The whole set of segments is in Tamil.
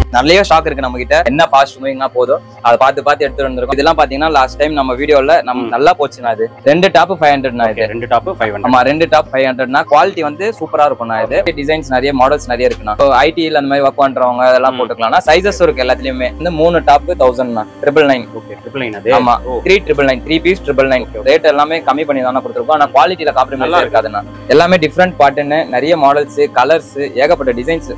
நிறைய ஸ்டாக் இருக்கு நம்ம கிட்ட என்ன ஃபாஸ்ட் மூவிங்னா போதும் அதை பார்த்து பார்த்து எடுத்துட்டு வந்திருக்கோம் இதெல்லாம் பாத்தீங்கன்னா லாஸ்ட் டைம் நம்ம வீடியோல நம்ம ம். நல்லா போச்சுண்ணா இது ரெண்டு டாப் ஃபைவ் ஹண்ட்ரட்னா இது ரெண்டு டாப் ஃபைவ் ஹண்ட்ரட் ஆமா ரெண்டு டாப் ஃபைவ் ஹண்ட்ரட்னா குவாலிட்டி வந்து சூப்பரா இருக்கும்ண்ணா இது டிசைன்ஸ் நிறைய மாடல்ஸ் நிறைய இருக்குண்ணா ஐடியில் அந்த மாதிரி ஒர்க் பண்றவங்க அதெல்லாம் ம். போட்டுக்கலாம்னா சைசஸ் இருக்கு எல்லாத்துலயுமே இந்த மூணு டாப் தௌசண்ட்ண்ணா triple nine okay triple nine அது ஆமா oh three triple nine three piece triple nine Okay, okay. Rate எல்லாமே கம்மி பண்ணி தானே கொடுத்துருக்கோம் ஆனா குவாலிட்டியில நல்லா காம்ப்ரமைஸ் இருக்கு. இருக்காதுண்ணா எல்லாமே டிஃப்ரெண்ட் பாட்டுன்னு நிறைய மாடல்ஸ் கலர்ஸ் ஏகப்பட்ட டிசைன்ஸ்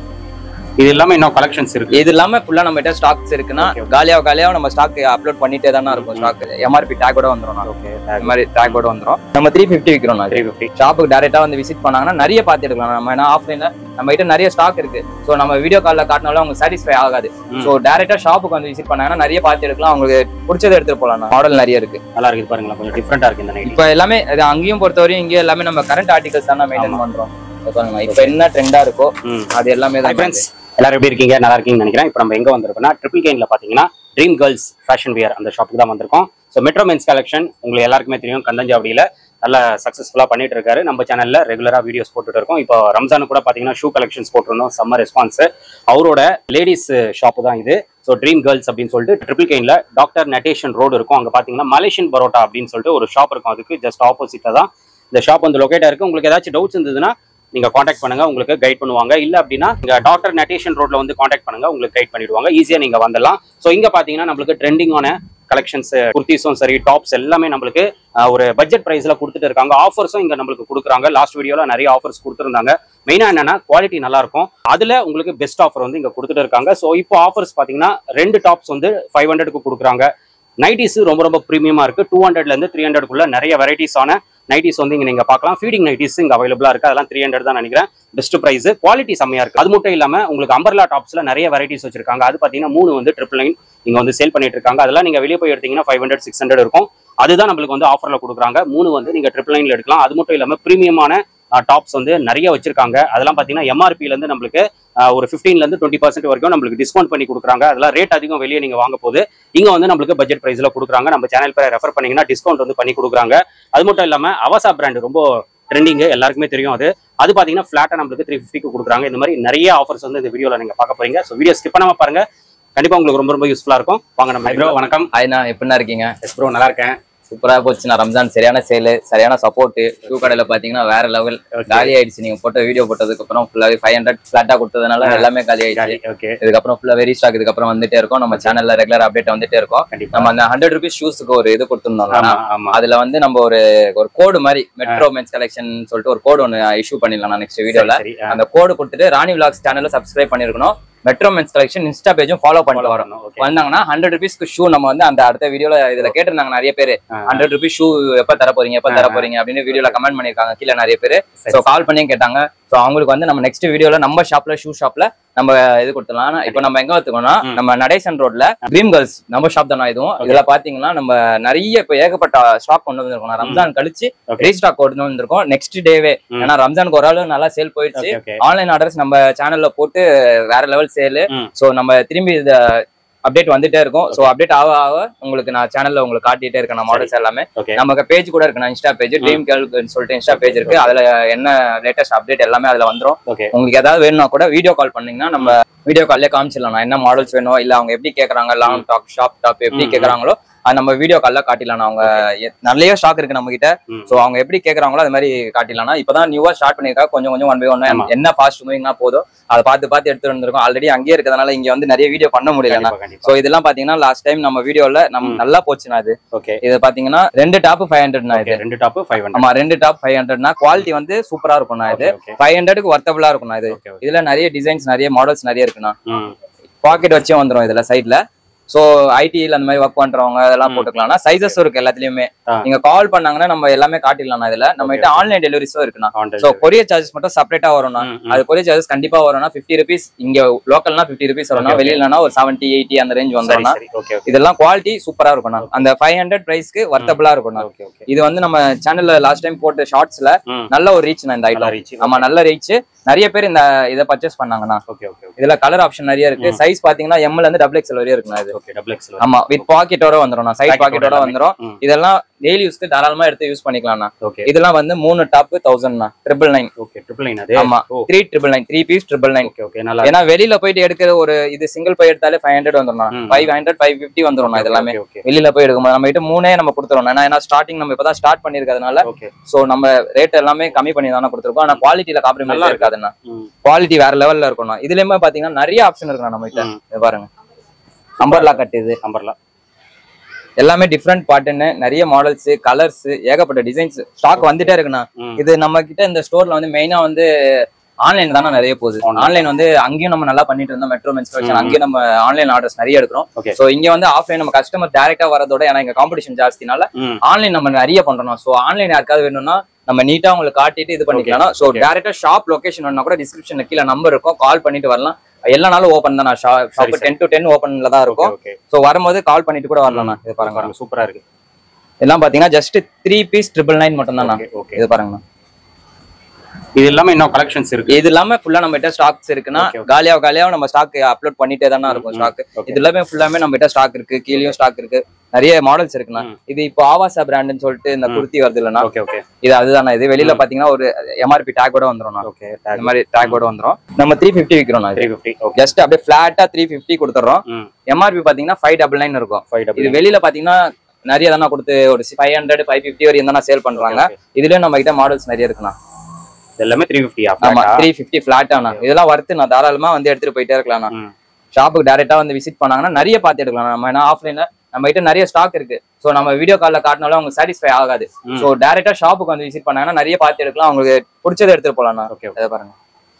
இது எல்லாமே இன்னும் கலெக்ஷன்ஸ் இருக்கு இது இல்லாம ஃபுல்லா நம்ம கிட்ட ஸ்டாக்ஸ் இருக்குன்னா Okay, okay. காலியாக காலியாக நம்ம ஸ்டாக் அப்லோட் பண்ணிட்டே தானே இருக்கும் ஸ்டாக் எம்ஆர்பி டேக்கோட வந்துரும் ஓகே இந்த மாதிரி டேக்கோட வந்துரும் நம்ம த்ரீ ஃபிஃப்டி விற்கிறோம் த்ரீ ஃபிஃப்டி ஷாப்புக்கு டேரெக்டாக வந்து விசிட் பண்ணாங்கன்னா நிறைய பார்த்து எடுக்கலாம் நம்ம ஏன்னா ஆஃப்லைனில் நம்ம கிட்ட நிறைய ஸ்டாக் இருக்கு ஸோ நம்ம வீடியோ காலில் காட்டினாலும் அவங்க சாட்டிஸ்ஃபை ஆகாது ம். ஸோ டேரெக்டாக ஷாப்புக்கு வந்து விசிட் பண்ணாங்கன்னா நிறைய பார்த்து எடுக்கலாம் அவங்களுக்கு பிடிச்சதை எடுத்துட்டு போகலாம் மாடல் நிறைய இருக்கு நல்லா இருக்கு பாருங்களா கொஞ்சம் டிஃப்ரெண்டா இருக்கு இந்த நைட் இப்போ எல்லாமே இது அங்கேயும் பொறுத்தவரையும் இங்கே எல்லாமே நம்ம கரண்ட் ஆர்டிகல்ஸ் தான் மெயின்டைன் பண்றோம் இப்ப பாருங்க இப்போ என்ன ட்ரெண்டா இருக்கோ ம் அது எல்லாமே ஹாய் தான் ஃப்ரெண்ட்ஸ் எல்லாரும் எப்படி இருக்கீங்க நல்லா இருக்கீங்கன்னு நினைக்கிறேன் இப்போ நம்ம எங்க வந்திருக்கோம்னா ட்ரிபிள் கேன்ல பாத்தீங்கன்னா ட்ரீம் கேர்ள்ஸ் ஃபேஷன் வியர் அந்த ஷாப்புக்கு தான் வந்திருக்கோம் ஸோ மெட்ரோ மென்ஸ் கலெக்ஷன் உங்களுக்கு எல்லாருக்குமே தெரியும் கந்தஞ்சாவடியில நல்ல சக்ஸஸ்ஃபுல்லாக பண்ணிட்டு இருக்காரு நம்ம சேனல்ல ரெகுலரா வீடியோஸ் போட்டுட்டு இருக்கோம் இப்போ ரம்ஜானுக்கு கூட பாத்தீங்கன்னா ஷூ கலெக்ஷன்ஸ் போட்டிருந்தோம் சம்மர் ரெஸ்பான்ஸ் அவரோட லேடிஸ் ஷாப்பு தான் இது ஸோ ட்ரீம் கேர்ள்ஸ் அப்படின்னு சொல்லிட்டு ட்ரிபிள் கெயின்ல டாக்டர் நட்டேஷன் ரோடு இருக்கும் அங்க பாத்தீங்கன்னா மலேசியன் பரோட்டா அப்படின்னு சொல்லிட்டு ஒரு ஷாப் இருக்கும் அதுக்கு ஜஸ்ட் ஆப்போசிட்ல தான் இந்த ஷாப் வந்து லொகேட்டா இருக்கு உங்களுக்கு ஏதாச்சும் டவுட்ஸ் இருந்ததுன்னா நீங்க காண்டாக்ட் பண்ணுங்க உங்களுக்கு கைட் பண்ணுவாங்க இல்ல அப்படின்னா இங்க டாக்டர் நட்டேஷன் ரோட்ல வந்து காண்டாக்ட் பண்ணுங்க உங்களுக்கு கைட் பண்ணிடுவாங்க ஈஸியா நீங்க வந்துடலாம் ஸோ இங்க பாத்தீங்கன்னா நம்மளுக்கு ட்ரெண்டிங்கான கலெக்ஷன்ஸ் குர்த்திஸும் சரி டாப்ஸ் எல்லாமே நம்மளுக்கு அஹ், ஒரு பட்ஜெட் பிரைஸ்ல கொடுத்துட்டு இருக்காங்க ஆஃபர்ஸும் இங்க நம்மளுக்கு கொடுக்குறாங்க லாஸ்ட் வீடியோல நிறைய ஆஃபர்ஸ் கொடுத்துருந்தாங்க மெயினா என்னன்னா குவாலிட்டி நல்லா இருக்கும் அதுல உங்களுக்கு பெஸ்ட் ஆஃபர் வந்து இங்க கொடுத்துட்டு இருக்காங்க ஸோ இப்போ ஆஃபர்ஸ் பாத்தீங்கன்னா ரெண்டு டாப்ஸ் வந்து ஃபைவ் ஹண்ட்ரட்க்கு கொடுக்குறாங்க நைட்டிஸ் ரொம்ப ரொம்ப ப்ரீமியமா இருக்கு டூ ஹண்ட்ரட்ல இருந்து த்ரீ ஹண்ட்ரட்குள்ள நிறைய வெரைட்டிஸான நைட்டிஸ் வந்து இங்க நீங்க பார்க்கலாம் ஃபீடிங் நைட்டிஸ் இங்க அவைலபிளா இருக்கு அதெல்லாம் த்ரீ ஹண்ட்ரட் தான் நினைக்கிறேன் பெஸ்ட் பிரைஸ் குவாலிட்டி செம்மையா இருக்கு அது மட்டும் இல்லாம உங்களுக்கு அம்பர்லா டாப்ஸ்ல நிறைய வெரைட்டிஸ் வச்சிருக்காங்க அது பாத்தீங்கன்னா மூணு வந்து ட்ரிபிள் நைன் இங்க வந்து சேல் பண்ணிட்டு இருக்காங்க அதெல்லாம் நீங்க வெளியே போய் எடுத்தீங்கன்னா ஃபைவ் ஹண்ட்ரட் சிக்ஸ் ஹண்ட்ரட் இருக்கும் அதுதான் நம்மளுக்கு வந்து ஆஃபர்ல கொடுக்குறாங்க மூணு வந்து நீங்க ட்ரிபிள் நைன்ல எடுக்கலாம் அது மட்டும் இல்லாம ப்ரீமியமான டாப்ஸ் வந்து நிறைய வச்சிருக்காங்க அதெல்லாம் பாத்தீங்கன்னா எம்ஆர்பில இருந்து நம்மளுக்கு ஆஹ், ஒரு 15 ல இருந்து டுவெண்ட்டி பர்சன்ட் வரைக்கும் நம்மளுக்கு டிஸ்கவுண்ட் பண்ணி கொடுக்குறாங்க அதெல்லாம் ரேட் அதிகம் வெளியே நீங்க வாங்க போது இங்க வந்து நம்மளுக்கு பட்ஜெட் பிரைஸ்ல கொடுக்குறாங்க நம்ம சேனல் பேரை ரெஃபர் பண்ணீங்கன்னா டிஸ்கவுண்ட் வந்து பண்ணி கொடுக்குறாங்க அது மட்டும் இல்லாம அவசா பிராண்ட் ரொம்ப ட்ரெண்டிங் எல்லாருக்குமே தெரியும் அது அது பாத்தீங்கன்னா ஃபிளாட்டா நம்மளுக்கு த்ரீ ஃபிஃப்டிக்கு கொடுக்குறாங்க இந்த மாதிரி நிறைய ஆஃபர்ஸ் வந்து இந்த வீடியோல நீங்க பார்க்க போறீங்க ஸோ வீடியோ ஸ்கிப் பண்ணாம பாருங்க கண்டிப்பா உங்களுக்கு ரொம்ப ரொம்ப யூஸ்ஃபுல்லா இருக்கும் வாங்க நம்ம ப்ரோ வணக்கம் ஐயா எப்படின்னா இருக்கீங்க எஸ் ப்ரோ நல்லா இருக்கேன் சூப்பரா போச்சுண்ணா ரம்ஜான் சரியான சேலு சரியான சப்போர்ட் ஷூ கடையில பாத்தீங்கன்னா வேற லெவல் காலி ஆயிடுச்சு நீங்க போட்ட வீடியோ போட்டதுக்கு அப்புறம் ஃபுல்லாவே ஃபைவ் ஹண்ட்ரட் ஃபிளாட்டா கொடுத்ததுனால எல்லாமே காலி ஆயிடுச்சு ஓகே இதுக்கப்புறம் ஃபுல்லா வெரி ஸ்டாக் இதுக்கப்புறம் வந்துட்டே இருக்கும் நம்ம சேனல்ல ரெகுலர் அப்டேட் வந்துட்டே இருக்கும் கண்டிப்பா நம்ம அந்த ஹண்ட்ரட் ருபீஸ் ஷூஸ்க்கு ஒரு இது கொடுத்துருந்தோம் ஆமா ஆமா அதுல வந்து நம்ம ஒரு ஒரு கோடு மாதிரி மெட்ரோ மென்ஸ் கலெக்ஷன் சொல்லிட்டு ஒரு கோடு ஒன்னு இஷ்யூ பண்ணிடலாம் நெக்ஸ்ட் வீடியோல சரி, ஆ. அந்த கோடு கொடுத்துட்டு ராணி விலாக்ஸ் சேனல்ல சப்ஸ்கிரைப் பண்ணிருக்கணும் மெட்ரோ மென்ஸ் கலெக்ஷன் இன்ஸ்டா பேஜும் ஃபாலோ பண்ணிட்டு வரணும் வரணும் ஓகே வந்தாங்கன்னா ஹண்ட்ரட் ருபீஸ்க்கு ஷூ நம்ம வந்து அந்த அடுத்த வீடியோல இதுல கேட்டிருந்தாங்க நிறைய பேர் ஆ. ஹண்ட்ரட் ருபீஸ் ஷூ எப்ப தர போறீங்க எப்ப தர ஆ. போறீங்க அப்படின்னு வீடியோல கமெண்ட் பண்ணிருக்காங்க கீழே நிறைய பேர் சரி. சோ கால் பண்ணியும் கேட்டாங்க சோ அவங்களுக்கு வந்து நம்ம நெக்ஸ்ட் வீடியோல நம்ம ஷாப்ல ஷூ ஷாப்ல நம்ம இது கொடுத்துடலாம் ஆனா இப்போ நம்ம எங்க வச்சுக்கோம்னா ம். நம்ம நடேசன் ரோட்ல ட்ரீம் கேர்ள்ஸ் நம்ம ஷாப் தானே இதுவும் Okay. இதுல பாத்தீங்கன்னா நம்ம நிறைய இப்போ ஏகப்பட்ட ஸ்டாக் கொண்டு வந்திருக்கோம் நான் ரம்ஜான் கழிச்சு Okay. ரீஸ்டாக் கொண்டு வந்திருக்கோம் நெக்ஸ்ட் டேவே ம். ஏன்னா ரம்ஜானுக்கு ஒரு ஆளு நல்லா சேல் போயிடுச்சு ஓகே ஓகே ஆன்லைன் ஆர்டர்ஸ் நம்ம சேனல்ல போட்டு வேற லெவல் சேல் ம். சோ நம்ம திரும்பி இத அப்டேட் வந்துட்டே இருக்கும் சோ அப்டேட் ஆக ஆக உங்களுக்கு நான் சேனல்ல உங்களுக்கு காட்டிட்டே இருக்கேன் நான் மாடல்ஸ் எல்லாமே ஓகே நமக்கு பேஜ் கூட இருக்கு நான் இன்ஸ்டா பேஜ் ட்ரீம் கேர்ள்னு சொல்லிட்டு இன்ஸ்டா பேஜ் இருக்கு அதுல என்ன லேட்டஸ்ட் அப்டேட் எல்லாமே அதுல வந்துரும் ஓகே உங்களுக்கு ஏதாவது வேணும்னா கூட வீடியோ கால் பண்ணீங்கன்னா நம்ம வீடியோ கால்லே காமிச்சிடலாம் நான் என்ன மாடல்ஸ் வேணும் இல்ல அவங்க எப்படி கேக்குறாங்க லாங் டாப் ஷாப் டாப் எப்படி ம், ம். கேக்குறாங்களோ அது நம்ம வீடியோ கால்ல காட்டிடலாம் அவங்க எ- நிறைய ஸ்டாக் இருக்கு நம்ம கிட்ட ம். சோ அவங்க எப்படி கேக்குறாங்களோ அது மாதிரி காட்டிடலாம் இப்பதான் நியூவா ஸ்டார்ட் பண்ணிருக்காங்க கொஞ்சம் கொஞ்சம் ஒன் பை ஒன் ஆமா. என்ன ஃபாஸ்ட் மூவிங்னா போதும் அதை பார்த்து பார்த்து எடுத்துட்டு வந்திருக்கோம் ஆல்ரெடி அங்கேயே இருக்கிறதுனால இங்க வந்து நிறைய வீடியோ பண்ண முடியல கண்டிப்பா கண்டிப்பா சோ இதெல்லாம் பாத்தீங்கன்னா லாஸ்ட் டைம் நம்ம வீடியோல நம்ம ம். நல்லா போச்சுண்ணா இது ஓகே இது பாத்தீங்கன்னா ரெண்டு டாப் ஃபைவ் ஹண்ட்ரட்னா இது ஓகே ரெண்டு டாப் ஃபைவ் ஹண்ட்ரட் ஆமா ரெண்டு டாப் ஃபைவ் ஹண்ட்ரட்னா குவாலிட்டி வந்து சூப்பரா இருக்கும்ண்ணா இது ஓகே ஃபைவ் ஹண்ட்ரடுக்கு ஒர்த்தபிளா இருக்கும்ண்ணா இது ஓகே ஓகே இதுல நிறைய டிசைன்ஸ் நிறைய மாடல்ஸ் நிறைய இருக்குண்ணா ம் பாக்கெட் வச்சே வந்துரும் இதுல சைட்ல சோ ஐடியில் அந்த மாதிரி ஒர்க் பண்றவங்க அதெல்லாம் ம். போட்டுக்கலாம்னா சைசஸ் இருக்கு எல்லாத்துலயுமே ஆ. நீங்க கால் பண்ணாங்கன்னா நம்ம எல்லாமே காட்டிடலாம் இதுல நம்ம கிட்ட ஆன்லைன் டெலிவரிஸும் இருக்குண்ணா ஆன் சோ கொரியர் சார்ஜஸ் மட்டும் செப்பரேட்டா வரும்ண்ணா ம், ம். அது கொரியர் சார்ஜஸ் கண்டிப்பா வரும்னா ஃபிஃப்டி ருபீஸ் இங்க லோக்கல்னா ஃபிஃப்டி ருபீஸ் வரும்னா Okay, okay. வெளியிலனா ஒரு செவன்ட்டி எயிட்டி அந்த ரேஞ்ச் சரி வந்துடும்னா சரி ஓகே ஓகே இதெல்லாம் குவாலிட்டி சூப்பரா இருக்கும்ண்ணா அந்த ஃபைவ் ஹண்ட்ரட் பிரைஸ்க்கு வர்த்தபிளா இருக்கும்ண்ணா ஓகே ஓகே இது வந்து நம்ம சேனல்ல லாஸ்ட் டைம் போட்ட ஷார்ட்ஸ்ல ம் நல்ல ஒரு ரீச் இந்த நல்லா ஐட்டம் ரீச் ஆமா நல்ல ரீச் நிறைய பேர் இந்த இதை பர்ச்சேஸ் பண்ணாங்கண்ணா ஓகே ஓகே ஓகே இதுல கலர் ஆப்ஷன் நிறைய இருக்கு ம். சைஸ் பாத்தீங்கன்னா எம்ல இருந்து டபுள் எக்ஸ்எல் வரையும் இருக்குண்ணா இது ஓகே டபுள் எக்ஸ்எல் ஆமா வித் பாக்கெட்டோட வந்துரும் நான் சைட் Pocket பாக்கெட்டோட ஓட வந்துரும் ம். இதெல்லாம் டெய்லி யூஸ்க்கு தாராளமா எடுத்து யூஸ் பண்ணிக்கலாம்ண்ணா ஓகே இதெல்லாம் வந்து மூணு டாப் தௌசண்ட்ண்ணா triple nine okay triple nine அது ஆமா oh three triple nine three piece triple nine okay okay நல்லா ஏன்னா வெளியில போயிட்டு எடுக்கிற ஒரு இது சிங்கிள் பை எடுத்தாலே ஃபைவ் ஹண்ட்ரட் வந்துடும் ம். ஃபைவ் ஹண்ட்ரட் ஃபைவ் ஃபிஃப்டி வந்துடும் இது எல்லாமே ஓகே ஓகே வெளியில போய் எடுக்கும்போது நம்ம கிட்ட மூணே நம்ம கொடுத்துருவோம் ஏன்னா ஏன்னா ஸ்டார்டிங் நம்ம இப்பதான் ஸ்டார்ட் பண்ணிருக்கிறதுனால ஓகே சோ நம்ம ரேட் எல்லாமே கம்மி பண்ணி தானே கொடுத்துருக்கோம் ஆனா குவாலிட்டியில காம்ப்ரமைஸ் நல்லா இருக்காதுண்ணா ம் குவாலிட்டி வேற லெவல்ல இருக்கும்ண்ணா இதுலயுமே பாத்தீங்கன்னா நிறைய ஆப்ஷன் இருக்குண்ணா நம்ம கிட்ட ம். இது பாருங்க அம்பர்லா கட் இது நம்பர்ல எல்லாமே டிஃப்ரெண்ட் பாட்டுன்னு நிறைய மாடல்ஸ் கலர்ஸ் ஏகப்பட்ட டிசைன்ஸ் ஸ்டாக் வந்துட்டே இருக்குண்ணா ம் இது நம்ம கிட்ட இந்த ஸ்டோர்ல வந்து மெயினா வந்து ஆன்லைன் தானே நிறைய போகுது Online. ஆன்லைன் வந்து அங்கேயும் நம்ம நல்லா பண்ணிட்டு இருந்தோம் மெட்ரோ மென்ஸ் ம். அங்கேயும் நம்ம ஆன்லைன் ஆர்டர்ஸ் நிறைய எடுக்கிறோம் Okay. சோ இங்க வந்து ஆஃப்லைன் நம்ம கஸ்டமர் டைரக்டா வரதோட ஏன்னா இங்க காம்படிஷன் ஜாஸ்தினால ம் ஆன்லைன் நம்ம நிறைய பண்றோம் சோ ஆன்லைன் யாருக்காவது வேணும்னா நம்ம நீட்டா உங்களுக்கு காட்டிட்டு இது பண்ணிக்கலாம் சோ okay. டேரக்டா ஷாப் லொகேஷன் வேணா கூட டிஸ்கிரிப்ஷன்ல கீழே நம்பர் இருக்கும் கால் பண்ணிட்டு வரலாம் எல்லா நாளும் ஓப்பன் தான் ஷாப் சரி. டென் டு டென் ஓப்பன்ல தான் ஓகே இருக்கும் ஓகே சோ வரும்போது கால் பண்ணிட்டு கூட வரலாம் இது பாருங்க பாருங்க சூப்பரா இருக்கு எல்லாம் பாத்தீங்கன்னா just three piece triple nine மட்டும் தான் ஓகே ஓகே இது பாருங்கண்ணா இது எல்லாமே இன்னும் கலெக்ஷன்ஸ் இருக்கு இது இல்லாம ஃபுல்லா நம்ம கிட்ட ஸ்டாக்ஸ் இருக்குன்னா Okay, okay. காலியா காலியா நம்ம ஸ்டாக் அப்லோட் பண்ணிட்டே தானே இருக்கும் ம், ஸ்டாக் okay. இது எல்லாமே ஃபுல்லாமே நம்ம கிட்ட ஸ்டாக் இருக்கு கீழயும் ஸ்டாக் இருக்கு நிறைய மாடல்ஸ் இருக்குண்ணா ம். இது இப்போ ஆவாசா பிராண்ட்னு சொல்லிட்டு இந்த ம். குர்த்தி வருது இல்லைன்னா ஓகே ஓகே இது அதுதானே இது வெளியில ம். பாத்தீங்கன்னா ஒரு எம்ஆர்பி டேக்கோட வந்துரும் ஓகே இந்த மாதிரி டேக்கோட வந்துரும் நம்ம த்ரீ ஃபிஃப்டி விற்கிறோம் த்ரீ ஃபிஃப்டி ஓகே ஜஸ்ட் அப்படியே ஃபிளாட்டா த்ரீ ஃபிஃப்டி கொடுத்துறோம் ம் எம்ஆர்பி பாத்தீங்கன்னா ஃபைவ் டபுள் நைன் இருக்கும் ஃபைவ் இது டபுள் வெளியில பாத்தீங்கன்னா நிறைய தானே கொடுத்து ஒரு ஃபைவ் ஹண்ட்ரட் ஃபைவ் ஃபிஃப்டி வரையும் தானே சேல் பண்றாங்க இதுலயும் நம்ம கிட்ட மாடல்ஸ் நிறைய இருக்குண்ணா எல்லாமே த்ரீ ஃபிஃப்டி ஆமா த்ரீ ஃபிஃப்டி ஃபிளாட்டாண்ணா இதெல்லாம் வர்த்து நான் தாராளமா வந்து எடுத்துட்டு போயிட்டே இருக்கலாம்ண்ணா ம் ஷாப்புக்கு டேரெக்டா வந்து விசிட் பண்ணாங்கன்னா நிறைய பார்த்து எடுக்கலாம் நம்ம ஏன்னா ஆஃப்லைன்ல நம்ம கிட்ட நிறைய ஸ்டாக் இருக்கு ஸோ நம்ம வீடியோ காலில் காட்டினாலும் அவங்க சாட்டிஸ்ஃபை ஆகாது ம். ஸோ டேரெக்டா ஷாப்புக்கு வந்து விசிட் பண்ணாங்கன்னா நிறைய பார்த்து எடுக்கலாம் அவங்களுக்கு பிடிச்சதை எடுத்துட்டு போலாம்ண்ணா ஓகே அதை பாருங்க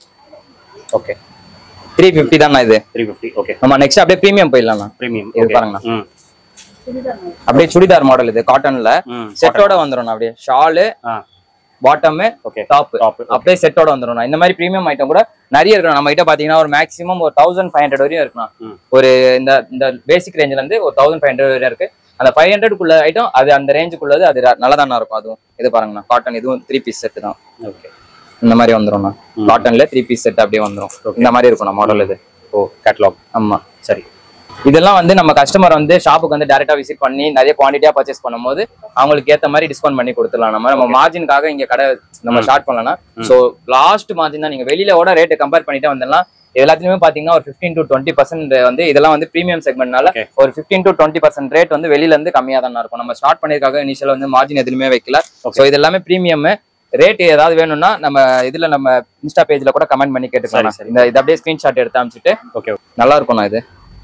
ஓகே த்ரீ ஃபிஃப்டி தான்ண்ணா இது த்ரீ ஃபிஃப்டி ஓகே நம்ம நெக்ஸ்ட் அப்படியே ப்ரீமியம் போயிடலாம்ண்ணா ப்ரீமியம் இது பாருங்கண்ணா. ம் அப்படியே சுடிதார் மாடல் இது காட்டன்ல ம் செட்டோட வந்துடும் அப்படியே ஷாலு ஆ பாட்டம் ஓகே டாப் டாப் அப்படியே செட்டோட வந்துடும் இந்த மாதிரி ப்ரீமியம் ஐட்டம் கூட நிறைய இருக்கணும் நம்ம கிட்ட பாத்தீங்கன்னா ஒரு மேக்ஸிமம் ஒரு தௌசண்ட் ஃபைவ் ஹண்ட்ரட் வரையும் இருக்கலாம் ம். ஒரு இந்த இந்த பேசிக் ரேஞ்சில இருந்து ஒரு தௌசண்ட் ஃபைவ் ஹண்ட்ரட் வரையும் இருக்கு அந்த ஃபைவ் ஹண்ட்ரட்குள்ள ஐட்டம் அது அந்த ரேஞ்சுக்குள்ளது அது நல்லா தானே இருக்கும் அதுவும் இது பாருங்கண்ணா காட்டன் இதுவும் த்ரீ பீஸ் செட் தான் ஓகே இந்த மாதிரி வந்துரும்ண்ணா ம். காட்டன்ல த்ரீ பீஸ் செட் அப்படியே வந்துரும் Okay. இந்த மாதிரி இருக்கும் மாடல் இது ஓ கேட்லாக் ஆமா சரி இதெல்லாம் வந்து நம்ம கஸ்டமர் வந்து ஷாப்புக்கு வந்து டேரக்டா விசிட் பண்ணி நிறைய குவான்டிட்டியா பர்ச்சேஸ் பண்ணும்போது அவங்களுக்கு ஏத்த மாதிரி டிஸ்கவுண்ட் பண்ணி கொடுத்துடலாம் நம்ம நம்ம மார்ஜினுக்காக இங்க கடை நம்ம ம். ஸ்டார்ட் பண்ணலாம் ம். சோ லாஸ்ட் மார்ஜின் தான் நீங்க வெளியிலோட ரேட்டு கம்பேர் பண்ணிட்டே வந்தோம்னா எல்லாத்துலயுமே பாத்தீங்கன்னா ஒரு 15 டு டுவெண்ட்டி பர்சன்ட் வந்து இதெல்லாம் வந்து பிரீமியம் செக்மெண்ட்னால Okay. ஒரு 15 டு டுவெண்ட்டி பர்சன்ட் ரேட் வந்து வெளியில இருந்து கம்மியா தான் இருக்கும் நம்ம ஸ்டார்ட் பண்ணிருக்காக இனிஷியல் வந்து மார்ஜின் எதுவுமே வைக்கல Okay. சோ இது எல்லாமே பிரீமியம் ரேட் ஏதாவது வேணும்னா நம்ம இதுல நம்ம இன்ஸ்டா பேஜ்ல கூட கமெண்ட் பண்ணி கேட்டுக்கலாம் சரி, சரி. இந்த இது அப்படியே ஸ்கிரீன்ஷாட் எடுத்து அமைச்சிட்டு ஓகே நல்லா இருக்கும்ண்ணா இது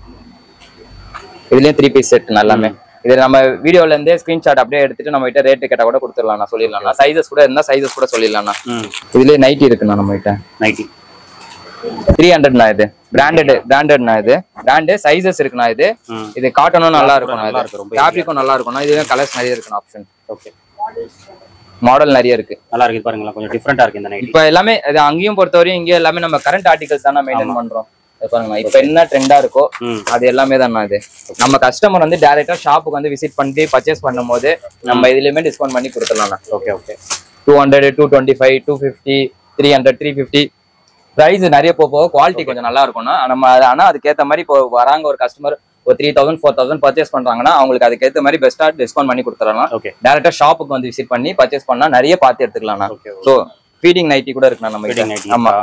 இதுலயும் த்ரீ பீஸ் செட் எல்லாமே இது நம்ம வீடியோல இருந்தே ஸ்கிரீன்ஷாட் அப்படியே எடுத்துட்டு நம்ம கிட்ட ரேட் கேட்டா கூட கொடுத்துடலாம் நான் சொல்லிடலாம் சைஸஸ் கூட இருந்தா சைஸஸ் கூட சொல்லிடலாம் ம் இதுலயே நைட்டி இருக்குண்ணா நம்ம கிட்ட நைட்டி த்ரீ ஹண்ட்ரட்ண்ணா இது பிராண்டட் பிராண்டட்ண்ணா இது பிராண்டு சைஸஸ் இருக்குண்ணா இது ம் இது காட்டனும் நல்லா இருக்கும்ண்ணா நல்லா இது இருக்கு, ரொம்ப ஃபேப்ரிக்கும் நல்லா இருக்கும்ண்ணா இதுவே கலர்ஸ் நிறைய இருக்குண்ணா ஆப்ஷன் ஓகே மாடல் நிறைய இருக்கு நல்லா இருக்கு இது பாருங்களேன் கொஞ்சம் டிஃப்ரெண்டா இருக்கு இந்த நைட்டி இப்ப எல்லாமே இது அங்கேயும் பொறுத்தவரையும் இங்கேயும் எல்லாமே நம்ம கரண்ட் ஆர்டிகல்ஸ் தான் மெயின்டைன் பண்றோம் இது பாருங்கண்ணா இப்ப என்ன ட்ரெண்டா இருக்கோ ம் அது எல்லாமே தான் இது நம்ம கஸ்டமர் வந்து டைரக்டா ஷாப்புக்கு வந்து விசிட் பண்ணிட்டு பர்ச்சேஸ் பண்ணும்போது நம்ம இதுலயுமே டிஸ்கவுண்ட் பண்ணி கொடுத்துடலாம் okay okay two hundred two twenty five two fifty three hundred three fifty price நிறைய போக போக குவாலிட்டி கொஞ்சம் நல்லா இருக்கும்னா நம்ம அது- ஆனா அதுக்கேத்த மாதிரி இப்போ வராங்க ஒரு கஸ்டமர் ஒரு three thousand four thousand purchase பண்றாங்கன்னா அவங்களுக்கு அதுக்கேத்த மாதிரி பெஸ்டா டிஸ்கவுண்ட் பண்ணி கொடுத்துடலாம் ஓகே டேரக்டா ஷாப்புக்கு வந்து விசிட் பண்ணி பர்ச்சேஸ் பண்ணா நிறைய பார்த்து எடுத்துக்கலாம்ண்ணா ஓகே ஸோ ஃபீடிங் நைட்டி கூட இருக்குண்ணா நம்ம ஃபீடிங் கிட்ட. நைட்டி ஆமா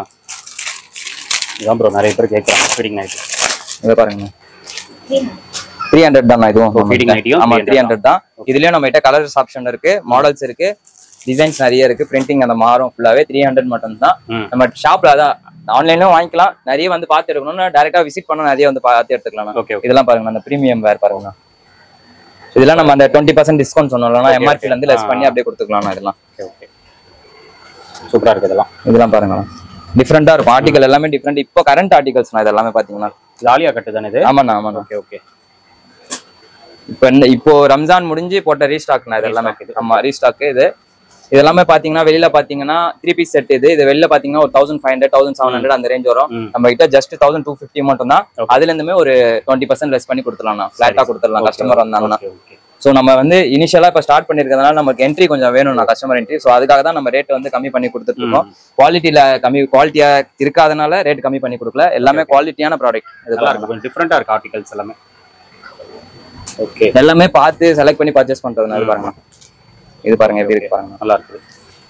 இதான் ப்ரோ நிறைய பேர் கேட்குறாங்க ஃபீடிங் நைட்டி இதை பாருங்க த்ரீ ஹண்ட்ரட் தான் இதுவும் ஓ, feeding night யும் ஆமா 300 த்ரீ ஹண்ட்ரட் தான் இதுலயும் நம்ம கிட்ட கலர்ஸ் ஆப்ஷன் இருக்கு மாடல்ஸ் இருக்கு டிசைன்ஸ் நிறைய இருக்கு பிரிண்டிங் அந்த மாறும் ஃபுல்லாவே த்ரீ ஹண்ட்ரட் மட்டும் தான் ம் நம்ம ஷாப்ல அதான் ஆன்லைன்லயும் வாங்கிக்கலாம் நிறைய வந்து பார்த்து எடுக்கணும்னா டேரக்டா விசிட் பண்ண நிறைய வந்து பார்த்து எடுத்துக்கலாம் ஓகே ஓகே இதெல்லாம் பாருங்க அந்த பிரீமியம் வேர் பாருங்க இதெல்லாம் நம்ம அந்த டுவெண்ட்டி பர்சன்ட் டிஸ்கவுண்ட் சொன்னோம்னா Okay, எம்ஆர்பில okay. இருந்து லெஸ் பண்ணி ஆ. அப்படியே கொடுத்துக்கலாம் இதெல்லாம் ஓகே ஓகே சூப்பரா இருக்கு இதெல்லாம் இதெல்லாம் பாருங்க டிஃப்ரெண்டா இருக்கும் ஆர்டிகல் எல்லாமே டிஃப்ரெண்ட் இப்போ கரண்ட் ஆர்டிகல்ஸ் இது எல்லாமே பாத்தீங்கன்னா ஜாலியா கட்டு தானே இது ஆமாண்ணா ஆமாண்ணா ஓகே ஓகே இப்போ இந்த இப்போ ரம்ஜான் முடிஞ்சு போட்ட ரீஸ்டாக்னா இது எல்லாமே Restock இது. ஆமா ரீஸ்டாக் இது இது எல்லாமே பாத்தீங்கன்னா வெளியில பாத்தீங்கன்னா த்ரீ பீஸ் செட் இது இது வெளியில பாத்தீங்கன்னா ஒரு thousand five hundred thousand seven hundred அந்த ரேஞ்ச் வரும் ம் நம்ம கிட்ட ஜஸ்ட் தௌசண்ட் டூ ஃபிஃப்டி மட்டும் தான் Okay. அதுல இருந்துமே ஒரு டுவெண்ட்டி பர்சன்ட் லெஸ் பண்ணி கொடுத்துடலாம் ஃபிளாட்டா கொடுத்துடலாம் கஸ்டமர் வந்தாங்கன்னா ஓகே ஓகே ஸோ நம்ம வந்து இனிஷியலா இப்போ ஸ்டார்ட் பண்ணிருக்கிறதுனால நமக்கு என்ட்ரி கொஞ்சம் வேணும்னா கஸ்டமர் என்ட்ரி ஸோ அதுக்காக தான் நம்ம ரேட் வந்து கம்மி பண்ணி கொடுத்துட்டு இருக்கோம் குவாலிட்டியில கம்மி குவாலிட்டியா இருக்காதனால ரேட் கம்மி பண்ணி கொடுக்கல எல்லாமே குவாலிட்டியான ப்ராடக்ட் இது நல்லா பாருங்க இருக்கு கொஞ்சம் டிஃப்ரெண்டா இருக்கு ஆர்டிகல்ஸ் எல்லாமே ஓகே எல்லாமே பார்த்து செலக்ட் பண்ணி பர்ச்சேஸ் பண்றதுனால பாருங்க இது பாருங்க எப்படி இருக்கு பாருங்க நல்லா இருக்குது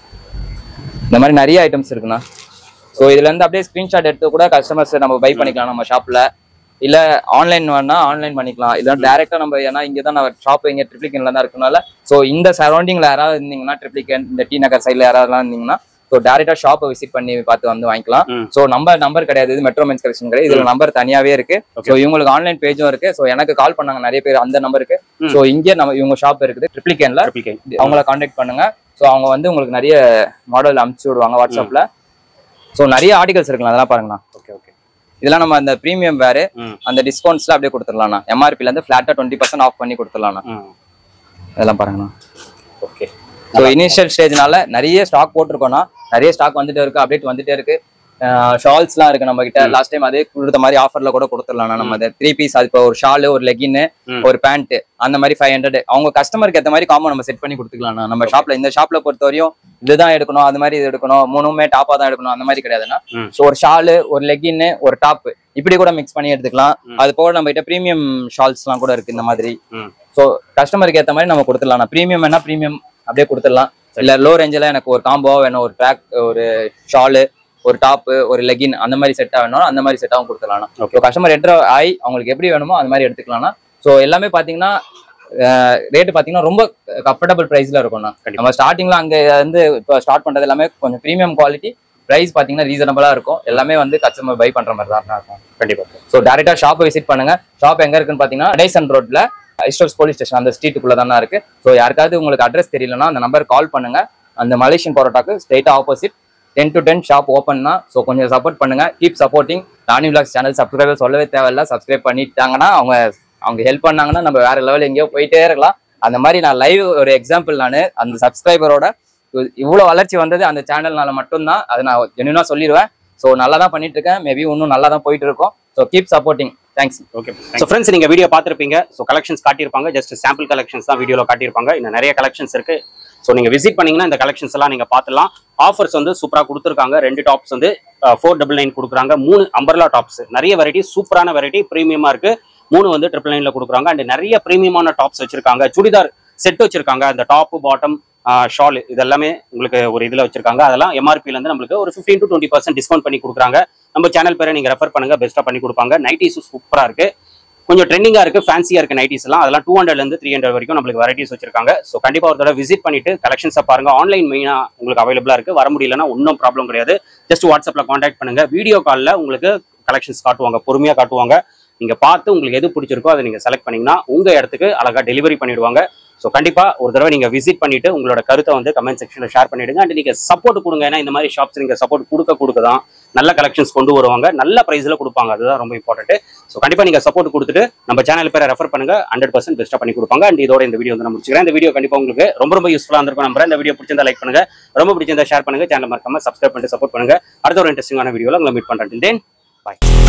இந்த மாதிரி நிறைய ஐட்டம்ஸ் இருக்குண்ணா ஸோ இதுல இருந்து அப்படியே ஸ்கிரீன்ஷாட் எடுத்து கூட கஸ்டமர்ஸ் நம்ம பை பண்ணிக்கலாம் நம்ம ஷாப்ல இல்ல ஆன்லைன் வேணா ஆன்லைன் பண்ணிக்கலாம் இல்ல டேரக்டா நம்ம ஏன்னா இங்க தான் நான் ஷாப் இங்க ட்ரிப்ளிகன்ல தான் இருக்கனால ஸோ இந்த சரௌண்டிங்ல யாராவது இருந்தீங்கன்னா ட்ரிப்ளிகன் இந்த டி நகர் சைட்ல யாராவது இருந்தீங்கன்னா ஸோ டேரக்டா ஷாப்பை விசிட் பண்ணி பார்த்து வந்து வாங்கிக்கலாம் ம். ஸோ நம்பர் நம்பர் கிடையாது இது மெட்ரோ மென்ஸ் கலெக்ஷன் கிடையாது இதுல நம்பர் தனியாவே இருக்கு Okay. ஸோ இவங்களுக்கு ஆன்லைன் பேஜும் இருக்கு ஸோ எனக்கு கால் பண்ணாங்க நிறைய பேர் அந்த நம்பருக்கு ம். ஸோ இங்கே நம்ம இவங்க ஷாப் இருக்குது ட்ரிப்ளிகன்ல ட்ரிபிள் கேன் அவங்கள காண்டாக்ட் பண்ணுங்க ஸோ அவங்க வந்து உங்களுக்கு நிறைய மாடல் அனுப்பிச்சு விடுவாங்க வாட்ஸ்அப்ல ஸோ நிறைய ஆர்டிகல்ஸ் இருக்குல்ல அதெல்லாம் பாருங்கண்ணா ஓகே ஓகே இதெல்லாம் நம்ம அந்த ப்ரீமியம் வேறு ம் அந்த டிஸ்கவுண்ட்ஸ்ல அப்படியே கொடுத்துடலாம்ண்ணா எம்ஆர்பில இருந்து ஃபிளாட்டா டுவெண்ட்டி பர்சன்ட் ஆஃப் பண்ணி கொடுத்துடலாம்ண்ணா ம் இதெல்லாம் பாருங்கண்ணா ஓகே ஸோ இனிஷியல் ஸ்டேஜ்னால நிறைய ஸ்டாக் போட்டிருக்கோம்னா நிறைய ஸ்டாக் வந்துட்டே இருக்கு அப்டேட் வந்துட்டே இருக்கு ஷால்ஸ்லாம் இருக்கு நம்ம கிட்ட லாஸ்ட் டைம் அதே கொடுத்த மாதிரி ஆஃபர்ல கூட கொடுத்துடலாம் நம்ம அதை த்ரீ பீஸ் அது இப்போ ஒரு ஷாலு ஒரு லெகின்னு ம். ஒரு பேண்ட் அந்த மாதிரி ஃபைவ் ஹண்ட்ரட் அவங்க கஸ்டமருக்கு ஏற்ற மாதிரி காம்போ நம்ம செட் பண்ணி கொடுத்துக்கலாம் நம்ம ஷாப்ல இந்த ஷாப்ல பொறுத்த வரையும் இதுதான் எடுக்கணும் அது மாதிரி இது எடுக்கணும் மூணுமே டாப்பா தான் எடுக்கணும் அந்த மாதிரி கிடையாதுன்னா ம். ஸோ ஒரு ஷாலு ஒரு லெகின்னு ஒரு டாப் இப்படி கூட மிக்ஸ் பண்ணி எடுத்துக்கலாம் அது போக நம்ம கிட்ட ப்ரீமியம் ஷால்ஸ்லாம் கூட இருக்கு இந்த மாதிரி ம் ஸோ கஸ்டமருக்கு ஏற்ற மாதிரி நம்ம கொடுத்துடலாம் ப்ரீமியம் வேணா ப்ரீமியம் அப்படியே கொடுத்துடலாம் இல்ல லோ ரேஞ்சில் எனக்கு ஒரு காம்போ வேணும் ஒரு ட்ராக் ஒரு ஷாலு ஒரு டாப்பு ஒரு லெகின் அந்த மாதிரி செட்டாக வேணும் அந்த மாதிரி செட்டாகவும் கொடுத்துடலாம் Okay. ஸோ கஸ்டமர் என்ட்ரு ஆகி அவங்களுக்கு எப்படி வேணுமோ அந்த மாதிரி எடுத்துக்கலாம்னா ஸோ எல்லாமே பார்த்தீங்கன்னா ரேட்டு பார்த்தீங்கன்னா ரொம்ப கம்ஃபர்டபுள் ப்ரைஸில் இருக்கும்ண்ணா கண்டிப்பா. நம்ம ஸ்டார்டிங்ல அங்கே வந்து இப்போ ஸ்டார்ட் பண்ணுறது எல்லாமே கொஞ்சம் ப்ரீமியம் குவாலிட்டி ப்ரைஸ் பார்த்தீங்கன்னா ரீசனபிளாக இருக்கும் எல்லாமே வந்து கஸ்டமர் பை பண்ணுற மாதிரி தான் இருக்கும் கண்டிப்பா ஸோ டேரெக்டாக ஷாப்பை விசிட் பண்ணுங்க ஷாப் எங்க இருக்குன்னு பார்த்தீங்கன்னா டேசன் ரோட்ல ஐஸ்டோர்ஸ் போலீஸ் ஸ்டேஷன் அந்த ஸ்ட்ரீட்டுக்குள்ள தானே இருக்கு ஸோ யாருக்காவது உங்களுக்கு அட்ரஸ் தெரியலன்னா அந்த நம்பர் கால் பண்ணுங்க அந்த மலேசியன் பரோட்டாக்கு ஸ்ட்ரெயிட்டாக opposite ten to ten shop ஓப்பன்னா ஸோ கொஞ்சம் சப்போர்ட் பண்ணுங்க keep supporting Rani vlogs channel subscriber சொல்லவே தேவையில்ல சப்ஸ்கிரைப் பண்ணிட்டாங்கன்னா அவங்க அவங்க ஹெல்ப் பண்ணாங்கன்னா நம்ம வேற லெவல் எங்கேயோ போயிட்டே இருக்கலாம் அந்த மாதிரி நான் லைவ் ஒரு எக்ஸாம்பிள் நான் அந்த சப்ஸ்கிரைபரோட இவ்வளோ வளர்ச்சி வந்தது அந்த சேனல்னால மட்டும்தான் அதை நான் ஜென்யூனாக சொல்லிடுவேன் ஸோ நல்லா தான் பண்ணிட்டு இருக்கேன் மேபி இன்னும் நல்லா தான் போயிட்டு இருக்கோம் so keep supporting thanks okay so friends நீங்க வீடியோ பார்த்துருப்பீங்க ஸோ கலெக்ஷன்ஸ் காட்டியிருப்பாங்க ஜஸ்ட் சாம்பிள் கலெக்ஷன்ஸ் தான் வீடியோவில் காட்டியிருப்பாங்க இன்னும் நிறைய கலெக்ஷன்ஸ் இருக்கு ஸோ நீங்க விசிட் பண்ணீங்கன்னா இந்த கலெக்ஷன்ஸ் எல்லாம் நீங்க பார்த்துலாம் ஆஃபர்ஸ் வந்து சூப்பராக கொடுத்துருக்காங்க ரெண்டு டாப்ஸ் வந்து ஃபோர் டபுள் நைன் கொடுக்குறாங்க மூணு அம்பர்லா டாப்ஸ் நிறைய வெரைட்டி சூப்பரான வெரைட்டி ப்ரீமியமா இருக்கு மூணு வந்து ட்ரிபிள் நைன்ல கொடுக்குறாங்க அண்ட் நிறைய ப்ரீமியமான டாப்ஸ் வச்சிருக்காங்க சுடிதார் செட் வச்சிருக்காங்க அந்த டாப்பு பாட்டம் ஷால் இதெல்லாமே உங்களுக்கு ஒரு இதில் வச்சிருக்காங்க அதெல்லாம் எம்ஆர்பில இருந்து நம்மளுக்கு ஒரு fifteen to twenty percent discount பண்ணி கொடுக்குறாங்க நம்ம சேனல் பேரை நீங்க ரெஃபர் பண்ணுங்க பெஸ்ட்டாக பண்ணி கொடுப்பாங்க நைட்டிஸ் சூப்பரா இருக்கு கொஞ்சம் ட்ரெண்டிங்காக இருக்கு ஃபேன்சியாக இருக்கு நைட்டிஸ் எல்லாம் அதெல்லாம் டூ ஹண்ட்ரட்லேருந்து த்ரீ ஹண்ட்ரட் வரைக்கும் நம்மளுக்கு வெரைட்டிஸ் வச்சிருக்காங்க ஸோ கண்டிப்பாக ஒரு தடவை விசிட் பண்ணிட்டு கலெக்ஷன்ஸை பாருங்க ஆன்லைன் மெயினாக உங்களுக்கு அவைலபிளாக இருக்கு வர முடியலன்னா ஒன்றும் ப்ராப்ளம் கிடையாது ஜஸ்ட் வாட்ஸ்அப்பில் காண்டாக்ட் பண்ணுங்க வீடியோ காலில் உங்களுக்கு கலெக்ஷன்ஸ் காட்டுவாங்க பொறுமையாக காட்டுவாங்க நீங்க பார்த்து உங்களுக்கு எது பிடிச்சிருக்கோ அதை நீங்க செலக்ட் பண்ணீங்கன்னா உங்க இடத்துக்கு அழகா டெலிவரி பண்ணிடுவாங்க ஸோ கண்டிப்பா ஒரு தடவை நீங்க விசிட் பண்ணிட்டு உங்களோட கருத்தை வந்து கமெண்ட் செக்ஷன்ல ஷேர் பண்ணிடுங்க அண்ட் நீங்க சப்போர்ட் கொடுங்க ஏன்னா இந்த மாதிரி ஷாப்ஸ் நீங்க சப்போர்ட் கொடுக்க கொடுக்க தான் நல்ல கலெக்ஷன்ஸ் கொண்டு வருவாங்க நல்ல பிரைஸ்ல கொடுப்பாங்க அதுதான் ரொம்ப இம்பார்ட்டன்ட் ஸோ கண்டிப்பா நீங்க சப்போர்ட் கொடுத்துட்டு நம்ம சேனல் பேரை ரெஃபர் பண்ணுங்க ஹண்ட்ரட் பர்சன்ட் பெஸ்ட்டா பண்ணி கொடுப்பாங்க அண்ட் இதோட இந்த வீடியோ வந்து நான் முடிச்சுக்கிறேன் இந்த வீடியோ கண்டிப்பா உங்களுக்கு ரொம்ப ரொம்ப யூஸ்ஃபுல்லா இருந்திருக்கும் நம்புறேன் இந்த வீடியோ பிடிச்சிருந்தா லைக் பண்ணுங்க ரொம்ப பிடிச்சிருந்தா ஷேர் பண்ணுங்க சேனல் மறக்காம சப்ஸ்கிரைப் பண்ணிட்டு சப்போர்ட் பண்ணுங்க அடுத்த ஒரு இன்ட்ரெஸ்டிங்கான வீடியோல உங்களை மீட் பண்றேன் தென் பாய்